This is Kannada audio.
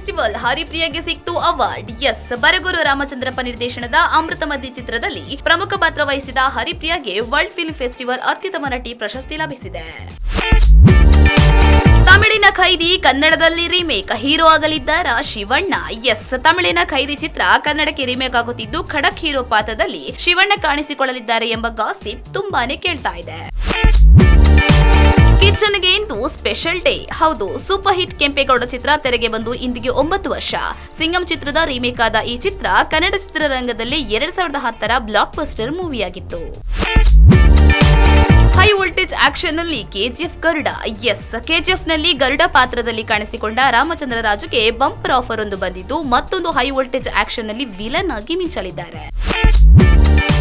ಫೆಸ್ಟಿವಲ್ ಹರಿಪ್ರಿಯಗೆ ಸಿಕ್ತು ಅವಾರ್ಡ್ ಎಸ್ ಬರಗೂರು ರಾಮಚಂದ್ರಪ್ಪ ನಿರ್ದೇಶನದ ಅಮೃತಮತಿ ಚಿತ್ರದಲ್ಲಿ ಪ್ರಮುಖ ಪಾತ್ರ ವಹಿಸಿದ ಹರಿಪ್ರಿಯಾಗೆ ವರ್ಲ್ಡ್ ಫಿಲ್ಮ್ ಫೆಸ್ಟಿವಲ್ ಅತ್ಯುತ್ತಮ ನಟಿ ಪ್ರಶಸ್ತಿ ಲಭಿಸಿದೆ ತಮಿಳಿನ ಖೈದಿ ಕನ್ನಡದಲ್ಲಿ ರೀಮೇಕ್ ಹೀರೋ ಆಗಲಿದ್ದಾರಾ ಶಿವಣ್ಣ ಎಸ್ ತಮಿಳಿನ ಖೈದಿ ಚಿತ್ರ ಕನ್ನಡಕ್ಕೆ ರೀಮೇಕ್ ಆಗುತ್ತಿದ್ದು ಖಡಕ್ ಹೀರೋ ಪಾತ್ರದಲ್ಲಿ ಶಿವಣ್ಣ ಕಾಣಿಸಿಕೊಳ್ಳಲಿದ್ದಾರೆ ಎಂಬ ಗಾಸಿಪ್ ತುಂಬಾನೇ ಕೇಳ್ತಾ ಇದೆ ಕಿಚನ್ಗೆ ಇಂದು ಸ್ಪೆಷಲ್ ಡೇ ಹೌದು ಸೂಪರ್ ಹಿಟ್ ಕೆಂಪೇಗೌಡ ಚಿತ್ರ ತೆರೆಗೆ ಬಂದು ಇಂದಿಗೆ ಒಂಬತ್ತು ವರ್ಷ ಸಿಂಗಂ ಚಿತ್ರದ ರೀಮೇಕ್ ಆದ ಈ ಚಿತ್ರ ಕನ್ನಡ ಚಿತ್ರರಂಗದಲ್ಲಿ ಎರಡ್ ಸಾವಿರದ ಹತ್ತರ ಬ್ಲಾಕ್ ಬಸ್ಟರ್ ಮೂವಿಯಾಗಿತ್ತು ಹೈ ವೋಲ್ಟೇಜ್ ಆಕ್ಷನ್ ನಲ್ಲಿ ಕೆಜಿಎಫ್ ಗರುಡ ಎಸ್ ಕೆಜಿಎಫ್ ನಲ್ಲಿ ಗರುಡ ಪಾತ್ರದಲ್ಲಿ ಕಾಣಿಸಿಕೊಂಡ ರಾಮಚಂದ್ರ ರಾಜುಗೆ ಬಂಪರ್ ಆಫರ್ ಒಂದು ಬಂದಿದ್ದು ಮತ್ತೊಂದು ಹೈ ವೋಲ್ಟೇಜ್ ಆಕ್ಷನ್ ನಲ್ಲಿ ವಿಲನ್ ಆಗಿ ಮಿಂಚಲಿದ್ದಾರೆ